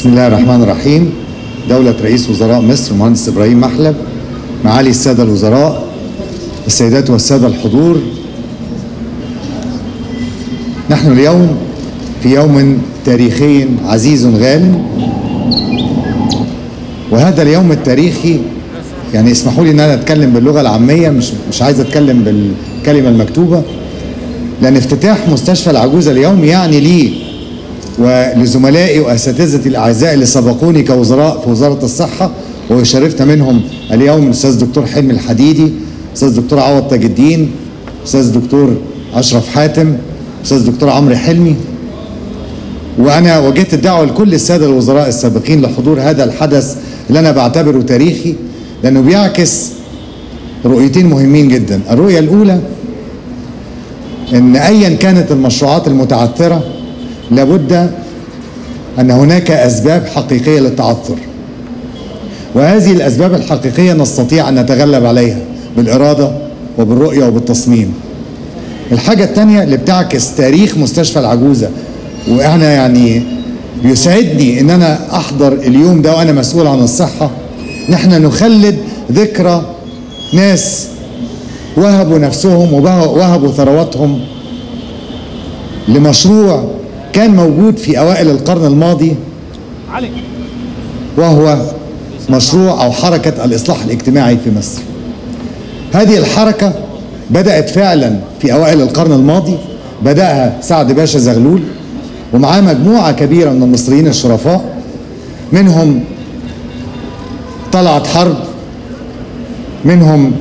بسم الله الرحمن الرحيم دولة رئيس وزراء مصر المهندس إبراهيم محلب معالي السادة الوزراء السيدات والسادة الحضور نحن اليوم في يوم تاريخي عزيز غال وهذا اليوم التاريخي يعني اسمحوا لي ان انا اتكلم باللغه العاميه مش مش عايز اتكلم بالكلمه المكتوبه لان افتتاح مستشفى العجوزه اليوم يعني لي ولزملائي واساتذتي الاعزاء اللي سبقوني كوزراء في وزاره الصحه وشرفت منهم اليوم الاستاذ دكتور حلمي الحديدي استاذ دكتور عوض تاج الدين استاذ دكتور اشرف حاتم استاذ دكتور عمرو حلمي وانا وجهت الدعوه لكل الساده الوزراء السابقين لحضور هذا الحدث اللي انا بعتبره تاريخي لانه بيعكس رؤيتين مهمين جدا الرؤيه الاولى ان ايا كانت المشروعات المتعثره لابد ان هناك اسباب حقيقيه للتعثر وهذه الاسباب الحقيقيه نستطيع ان نتغلب عليها بالاراده وبالرؤيه وبالتصميم الحاجه الثانيه اللي بتعكس تاريخ مستشفى العجوزه وانا يعني بيسعدني ان انا احضر اليوم ده وانا مسؤول عن الصحه نحن نخلد ذكرى ناس وهبوا نفسهم ووهبوا ثرواتهم لمشروع كان موجود في اوائل القرن الماضي وهو مشروع او حركه الاصلاح الاجتماعي في مصر. هذه الحركه بدات فعلا في اوائل القرن الماضي بداها سعد باشا زغلول ومعاه مجموعه كبيره من المصريين الشرفاء منهم طلعت حرب منهم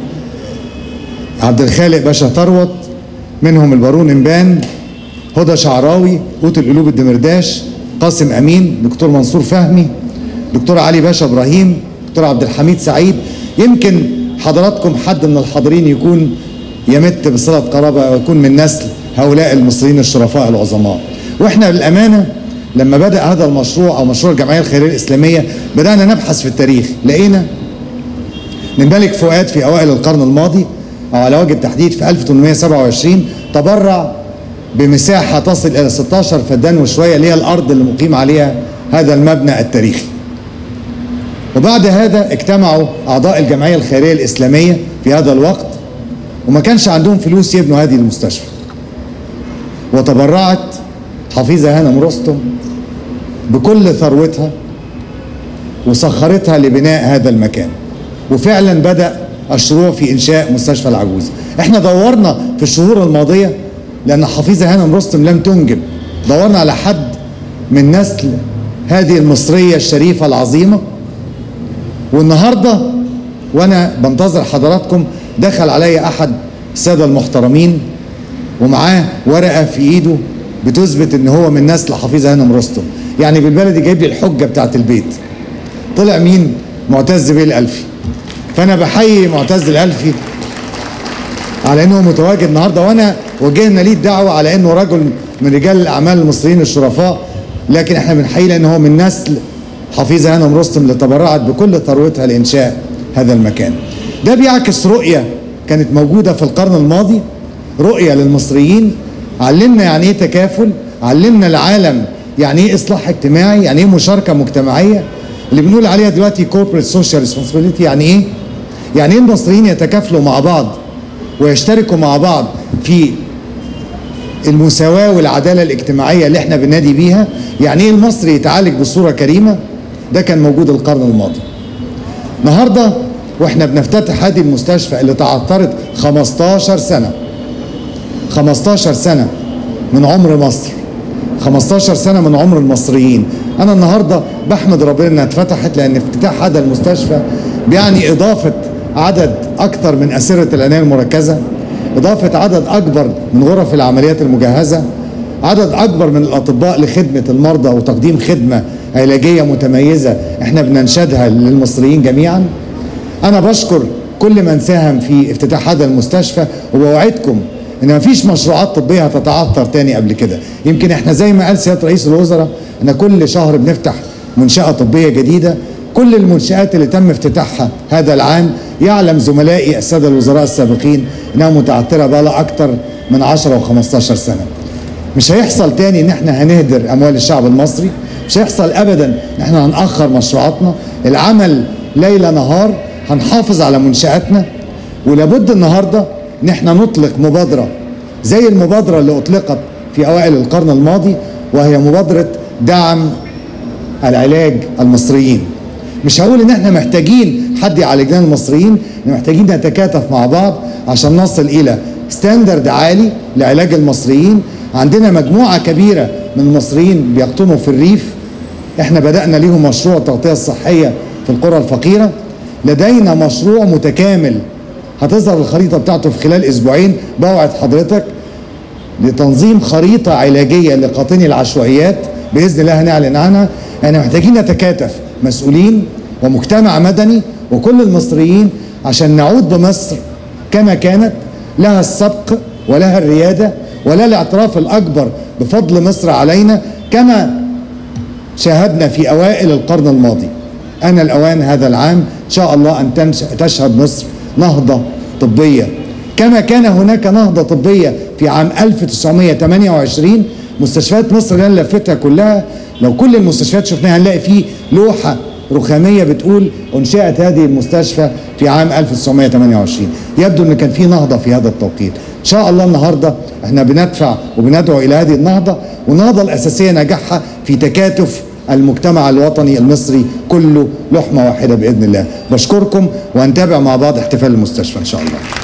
عبد الخالق باشا ثروت منهم البارون امبان هدى شعراوي قوت القلوب الدمرداش قاسم امين دكتور منصور فهمي دكتور علي باشا ابراهيم دكتور عبد الحميد سعيد يمكن حضراتكم حد من الحاضرين يكون يمت بصله قرابه او يكون من نسل هؤلاء المصريين الشرفاء العظماء واحنا للامانه لما بدا هذا المشروع او مشروع الجمعيه الخيريه الاسلاميه بدانا نبحث في التاريخ لقينا ان الملك فؤاد في اوائل القرن الماضي او على وجه التحديد في 1827 تبرع بمساحه تصل الى 16 فدان وشويه اللي هي الارض اللي مقيم عليها هذا المبنى التاريخي. وبعد هذا اجتمعوا اعضاء الجمعيه الخيريه الاسلاميه في هذا الوقت وما كانش عندهم فلوس يبنوا هذه المستشفى. وتبرعت حفيظه هانم رستم بكل ثروتها وسخرتها لبناء هذا المكان. وفعلا بدا الشروع في انشاء مستشفى العجوز. احنا دورنا في الشهور الماضيه لأن حفيظة هانم رستم لم تنجب دورنا على حد من نسل هذه المصرية الشريفة العظيمة والنهاردة وأنا بنتظر حضراتكم دخل علي أحد السادة المحترمين ومعاه ورقة في إيده بتثبت إن هو من نسل حفيظة هانم رستم يعني بالبلدي جايب لي الحجة بتاعت البيت طلع مين؟ معتز بيه الألفي فأنا بحيي معتز الألفي على انه متواجد النهارده وانا وجهنا ليه الدعوه على انه رجل من رجال الاعمال المصريين الشرفاء لكن احنا بنحيي لان هو من نسل حفيظه هانم رستم اللي تبرعت بكل ثروتها لانشاء هذا المكان. ده بيعكس رؤيه كانت موجوده في القرن الماضي رؤيه للمصريين علمنا يعني ايه تكافل، علمنا العالم يعني ايه اصلاح اجتماعي، يعني ايه مشاركه مجتمعيه اللي بنقول عليها دلوقتي كوربريت سوشيال ريسبونسبيلتي يعني ايه؟ يعني ايه المصريين يتكافلوا مع بعض ويشتركوا مع بعض في المساواة والعدالة الاجتماعية اللي احنا بننادي بيها يعني ايه المصري يتعالج بصورة كريمة ده كان موجود القرن الماضي النهاردة واحنا بنفتتح هذه المستشفى اللي تعثرت 15 سنة 15 سنة من عمر مصر 15 سنة من عمر المصريين أنا النهاردة بحمد ربنا إنها اتفتحت لأن افتتاح هذا المستشفى بيعني إضافة عدد أكثر من أسرة العناية المركزة إضافة عدد أكبر من غرف العمليات المجهزة عدد أكبر من الأطباء لخدمة المرضى وتقديم خدمة علاجية متميزة إحنا بننشدها للمصريين جميعا أنا بشكر كل من ساهم في افتتاح هذا المستشفى وبوعدكم ان مفيش مشروعات طبيه هتتعثر تاني قبل كده يمكن احنا زي ما قال سياده رئيس الوزراء ان كل شهر بنفتح منشاه طبيه جديده كل المنشآت اللي تم افتتاحها هذا العام يعلم زملائي السادة الوزراء السابقين انها متعثرة بقى لها اكتر من 10 و15 سنة مش هيحصل تاني ان احنا هنهدر اموال الشعب المصري مش هيحصل ابدا ان احنا هنأخر مشروعاتنا العمل ليل نهار هنحافظ على منشآتنا ولابد النهارده ان احنا نطلق مبادره زي المبادره اللي اطلقت في اوائل القرن الماضي وهي مبادره دعم العلاج المصريين مش هقول ان احنا محتاجين حد يعالج لنا المصريين احنا محتاجين نتكاتف مع بعض عشان نصل الى ستاندرد عالي لعلاج المصريين عندنا مجموعه كبيره من المصريين بيقطنوا في الريف احنا بدانا ليهم مشروع التغطيه الصحيه في القرى الفقيره لدينا مشروع متكامل هتظهر الخريطه بتاعته في خلال اسبوعين بوعد حضرتك لتنظيم خريطه علاجيه لقاطني العشوائيات باذن الله هنعلن عنها احنا محتاجين نتكاتف مسؤولين ومجتمع مدني وكل المصريين عشان نعود بمصر كما كانت لها السبق ولها الرياده ولا الاعتراف الاكبر بفضل مصر علينا كما شاهدنا في اوائل القرن الماضي أنا الأوان هذا العام إن شاء الله أن تشهد مصر نهضة طبية كما كان هناك نهضة طبية في عام 1928 مستشفيات مصر اللي أنا لفتها كلها لو كل المستشفيات شفناها هنلاقي فيه لوحة رخامية بتقول أنشئت هذه المستشفى في عام 1928 يبدو أن كان في نهضة في هذا التوقيت إن شاء الله النهاردة احنا بندفع وبندعو إلى هذه النهضة والنهضة الأساسية نجاحها في تكاتف المجتمع الوطني المصري كله لحمة واحدة بإذن الله بشكركم وهنتابع مع بعض احتفال المستشفى إن شاء الله